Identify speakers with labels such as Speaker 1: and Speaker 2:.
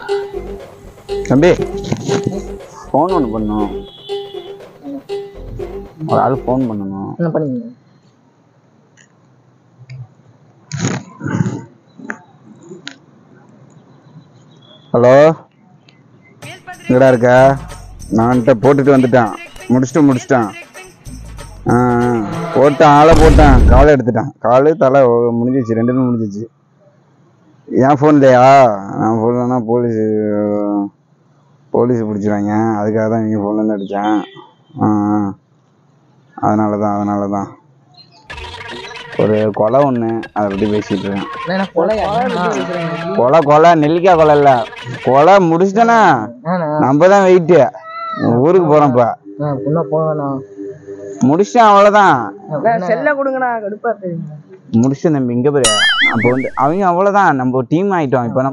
Speaker 1: தம்பி ஃபோன் ஒன்று பண்ணணும் ஒரு ஆள் ஃபோன் பண்ணணும்
Speaker 2: என்ன பண்ணீங்க
Speaker 1: ஹலோ எங்கடா இருக்க நான்கிட்ட போட்டுட்டு வந்துட்டேன் முடிச்சுட்டு முடிச்சிட்டேன் ஆ ஆ. போட்டேன் ஆளை போட்டேன் காலை எடுத்துட்டேன் காலு தலை ஒ- முடிஞ்சிச்சு ரெண்டுமே முடிஞ்சிச்சு என் ஃபோன்லையா நான் ஃபோன்லனா போலீஸ் போலீஸ் பிடிச்சிருவாங்க அதுக்காக தான் நீங்கள் ஃபோன்லேருந்து அடித்தேன் ஆ ஆ. அதனால தான் அதனால தான் ஒரு கொலை ஒன்று அதை பற்றி பேசிகிட்டு இருக்கேன்
Speaker 2: என்ன கொலையா
Speaker 1: கொலை கொலை நெல்லிக்காய் கொலை இல்லை கொலை முடிச்சிட்டேனா நம்ம தான் வெயிட்டு ஊருக்கு போகிறோம் இப்போ
Speaker 2: இன்னும் போவேண்ணா
Speaker 1: முடிச்சிட்டேன் அவ்வளோதான்
Speaker 2: செல்ல கொடுங்கண்ணா கடுப்பா தெரியுங்க
Speaker 1: முடிச்சிட்டேன் தம்பி இங்கே போய் அப்போ வந்து அவங்க அவ்வளோதான் நம்ம டீம் ஆகிட்டோம் இப்போ நம்ம